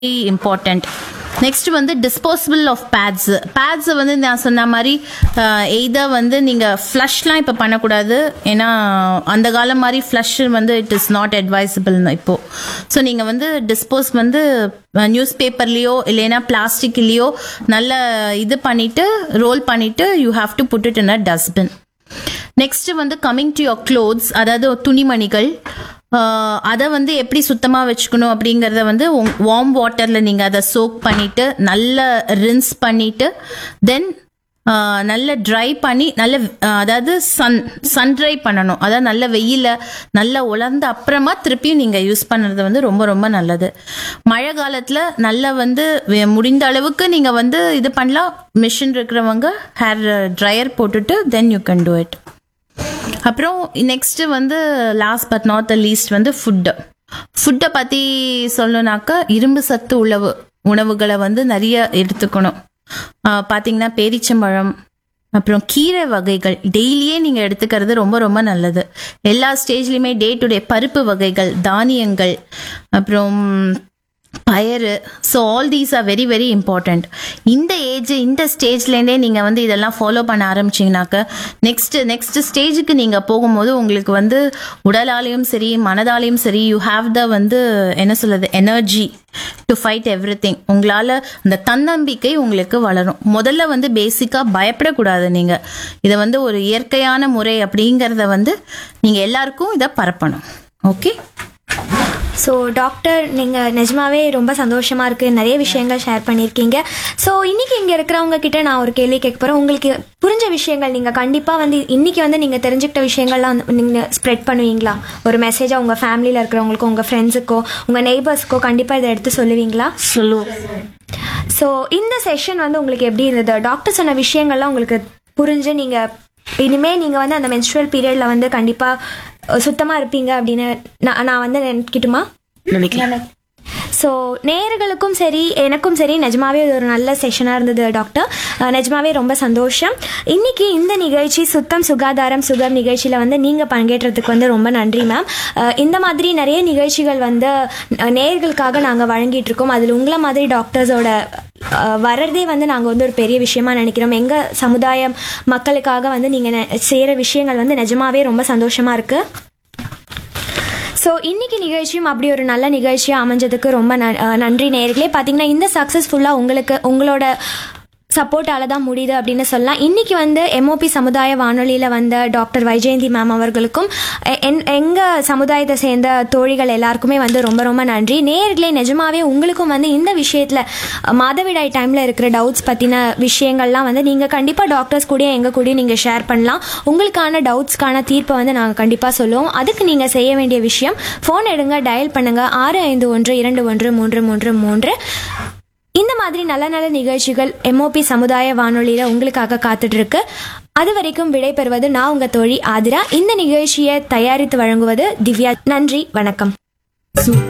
important next வந்து disposable of pads pads வந்து நான் சொன்ன மாதிரி எய்தர் வந்து நீங்கள் ஃப்ளஷ்லாம் இப்போ பண்ணக்கூடாது ஏன்னா அந்த காலம் மாதிரி ஃப்ளஷ் வந்து இட் இஸ் நாட் அட்வைசபிள் இப்போ ஸோ நீங்கள் வந்து டிஸ்போஸ் வந்து நியூஸ் பேப்பர்லேயோ இல்லைன்னா பிளாஸ்டிக்லேயோ நல்ல இது பண்ணிட்டு ரோல் பண்ணிட்டு you have to put it in a dustbin next வந்து கம்மிங் டு யோர் க்ளோத்ஸ் அதாவது துணிமணிகள் அதை வந்து எப்படி சுத்தமாக வச்சுக்கணும் அப்படிங்கிறத வந்து வார்ம் வாட்டரில் நீங்கள் அதை சோக் பண்ணிட்டு நல்ல ரின்ஸ் பண்ணிட்டு தென் நல்ல ட்ரை பண்ணி நல்ல அஹ், அதாவது சன் சன் ட்ரை பண்ணணும் அதாவது நல்ல வெயில நல்ல உலர்ந்த அப்புறமா திருப்பியும் நீங்கள் யூஸ் பண்ணுறது வந்து ரொம்ப ரொம்ப நல்லது மழை காலத்தில் நல்ல வந்து வே- முடிந்த அளவுக்கு நீங்கள் வந்து இது பண்ணலாம் மிஷின் இருக்கிறவங்க ஹேர் ட்ரையர் போட்டுட்டு then you can do it அப்புறம் நெக்ஸ்ட் வந்து last but not the least வந்து ஃபுட்டு ஃபுட்டை பற்றி சொல்லணுனாக்கா இரும்பு சத்து உணவு உணவுகளை வந்து நிறைய எடுத்துக்கணும் ஆஹ் பார்த்தீங்கன்னா பேரிச்சம்பழம் அப்புறம் கீரை வகைகள் டெய்லியே நீங்கள் எடுத்துக்கிறது ரொம்ப ரொம்ப நல்லது எல்லா ஸ்டேஜ்லையுமே டே டு டே பருப்பு வகைகள் தானியங்கள் அப்புறம் பயறு so all these are very very important இந்த ஏஜ் இந்த ஸ்டேஜ்லேருந்தே நீங்கள் வந்து இதெல்லாம் ஃபாலோ பண்ண ஆரம்பிச்சிங்கனாக்க நெக்ஸ்ட் நெக்ஸ்ட் ஸ்டேஜுக்கு நீங்கள் போகும்போது உங்களுக்கு வந்து உடலாலையும் சரி மனதாலையும் சரி யூ ஹாவ் த வந்து என்ன சொல்றது energy to fight everything உங்களால் அந்த தன்னம்பிக்கை உங்களுக்கு வளரும் முதல்ல வந்து பேசிக்காக பயப்படக்கூடாது நீங்கள் இதை வந்து ஒரு இயற்கையான முறை அப்படிங்கிறத வந்து நீங்கள் எல்லாருக்கும் இதை பரப்பணும் ஓகே ஸோ டாக்டர் நீங்கள் நிஜமாவே ரொம்ப சந்தோஷமாக இருக்குது நிறைய விஷயங்கள் ஷேர் பண்ணியிருக்கீங்க ஸோ இன்றைக்கி இங்கே இருக்கிறவங்க கிட்ட நான் ஒரு கேள்வி கேட்க போகிறேன் உங்களுக்கு புரிஞ்ச விஷயங்கள் நீங்கள் கண்டிப்பாக வந்து இன்றைக்கி வந்து நீங்கள் தெரிஞ்சுக்கிட்ட விஷயங்கள்லாம் நீங்கள் ஸ்ப்ரெட் பண்ணுவீங்களா ஒரு மெசேஜாக உங்கள் ஃபேமிலியில் இருக்கிறவங்களுக்கோ உங்கள் ஃப்ரெண்ட்ஸுக்கோ உங்கள் நெய்பர்ஸ்க்கோ கண்டிப்பாக இதை எடுத்து சொல்லுவீங்களா சொல்லுவோம் ஸோ இந்த செஷன் வந்து உங்களுக்கு எப்படி இருந்தது டாக்டர் சொன்ன விஷயங்கள்லாம் உங்களுக்கு புரிஞ்சு நீங்கள் இனிமே நீங்கள் வந்து அந்த மென்ஸ்ட்ரல் பீரியடில் வந்து கண்டிப்பாக சுத்தமாக இருப்பீங்க அப்படின்னு நான் நான் வந்து நினைக்கட்டுமா நினைக்கிறேன் ஸோ நேயர்களுக்கும் சரி எனக்கும் சரி நிஜமாவே இது ஒரு நல்ல செஷனாக இருந்தது டாக்டர் அஹ் நிஜமாவே ரொம்ப சந்தோஷம் இன்னைக்கு இந்த நிகழ்ச்சி சுத்தம் சுகாதாரம் சுகம் நிகழ்ச்சியில் வந்து நீங்கள் பங்கேற்றதுக்கு வந்து ரொம்ப நன்றி மேம் அஹ் இந்த மாதிரி நிறைய நிகழ்ச்சிகள் வந்து அஹ் நேயர்களுக்காக நாங்கள் வழங்கிட்டு இருக்கோம் அதில் உங்களை மாதிரி டாக்டர்ஸோட அஹ் வர்றதே வந்து நாங்கள் வந்து ஒரு பெரிய விஷயமா நினைக்கிறோம் எங்கள் சமுதாயம் மக்களுக்காக வந்து நீங்கள் செய்கிற விஷயங்கள் வந்து நிஜமாவே ரொம்ப சந்தோஷமாக இருக்குது ஸோ இன்னைக்கு நிகழ்ச்சியும் அப்படி ஒரு நல்ல நிகழ்ச்சியாக அமைஞ்சதுக்கு ரொம்ப ந- அஹ் நன்றி நேர்களே பார்த்தீங்கன்னா இந்த சக்ஸஸ்ஃபுல்லாக உங்களுக்கு உங்களோட சப்போர்ட்டால தான் முடியுது அப்படின்னு சொல்லலாம் இன்னைக்கு வந்து எம்ஓபி சமுதாய வானொலியில் வந்த டாக்டர் வைஜெயந்தி மேம் அவர்களுக்கும் எ- என்- எங்க சமுதாயத்தை சேர்ந்த தோழிகள் எல்லாருக்குமே வந்து ரொம்ப ரொம்ப நன்றி நேர்களே நிஜமாவே உங்களுக்கும் வந்து இந்த விஷயத்தில் மாதவிடாய் டைமில் இருக்கிற டவுட்ஸ் பற்றின விஷயங்கள்லாம் வந்து நீங்கள் கண்டிப்பாக டாக்டர்ஸ் கூட எங்கள் கூட நீங்கள் ஷேர் பண்ணலாம் உங்களுக்கான டவுட்ஸ்க்கான தீர்ப்பை வந்து நாங்கள் கண்டிப்பாக சொல்லுவோம் அதுக்கு நீங்கள் செய்ய வேண்டிய விஷயம் ஃபோன் எடுங்க டயல் பண்ணுங்க ஆறு ஐந்து ஒன்று இரண்டு ஒன்று மூன்று மூன்று மூன்று இந்த மாதிரி நல்ல நல்ல நிகழ்ச்சிகள் எம்ஓபி சமுதாய வானொலியில் உங்களுக்காக காத்துட்டு இருக்கு அது வரைக்கும் விடைபெறுவது நான் உங்க தோழி ஆதிரா இந்த நிகழ்ச்சியை தயாரித்து வழங்குவது திவ்யா நன்றி வணக்கம்